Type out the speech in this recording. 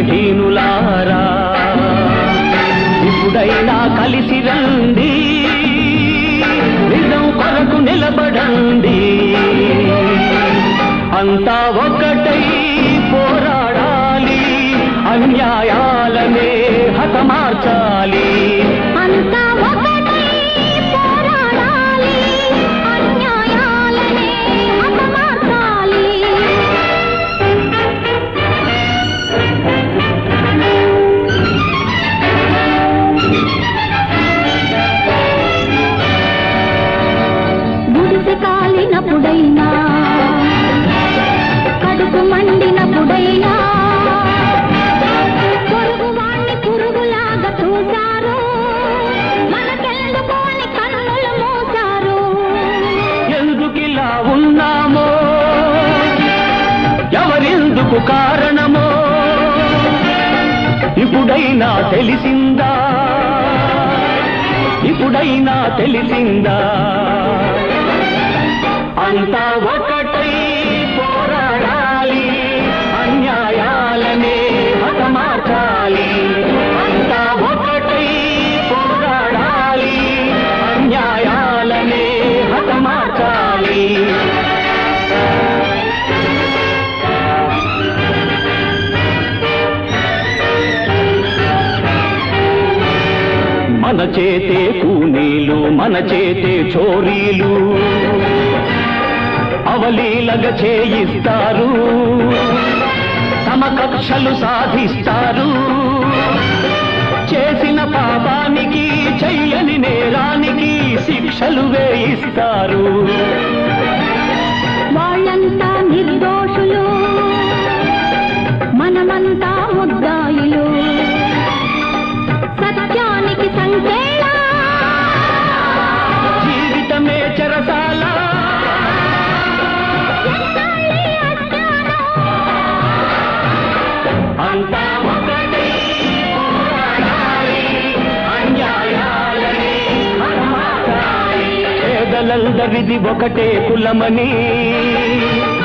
దీనులారా ఇప్పుడైనా కలిసి రండి నిజం కొరకు నిలబడండి అంతా ఒకటై పోరాడాలి అన్యాయాలనే హతమార్చాలి అంతా ఒకటై పోరాడాలి అన్యాయాలనే హతమార్చాలి గుడిసె కాలినప్పుడైనా కడుపు మండినప్పుడైనా పొరుగు వాణ్ణి పురుగులాగా చూశారు మనకెందుకోని కన్నులు మూశారు ఎందుకిలా ఉన్నామో ఎవరెందుకు కారణమో ఇప్పుడైనా తెలిసిందా ఇప్పుడైనా తెలిసిందా అంతా ఒకటై పోరాడాలి అన్యాయాలనే హతమార్చాలి అంతా ఒకటై పోరాడాలి అన్యాయాలనే హతమార్చాలి మన చేతే కూనీలు మన చేతే చోరీలు అవలీలగా చేయిస్తారు తమ కక్షలు సాధిస్తారు చేసిన పాపానికి చెయ్యని నేరానికి శిక్షలు వేయిస్తారు వాళ్ళంతా నిర్దోషులు మనమంతా ముద్దాయిలు సత్యానికి సంకేళ జీవితమే చెరసాల అంతా ఒకటై పోరాడాలి, అన్యాయాలనే హతమార్చాలి. పేదలందరిది ఒకటే కులమని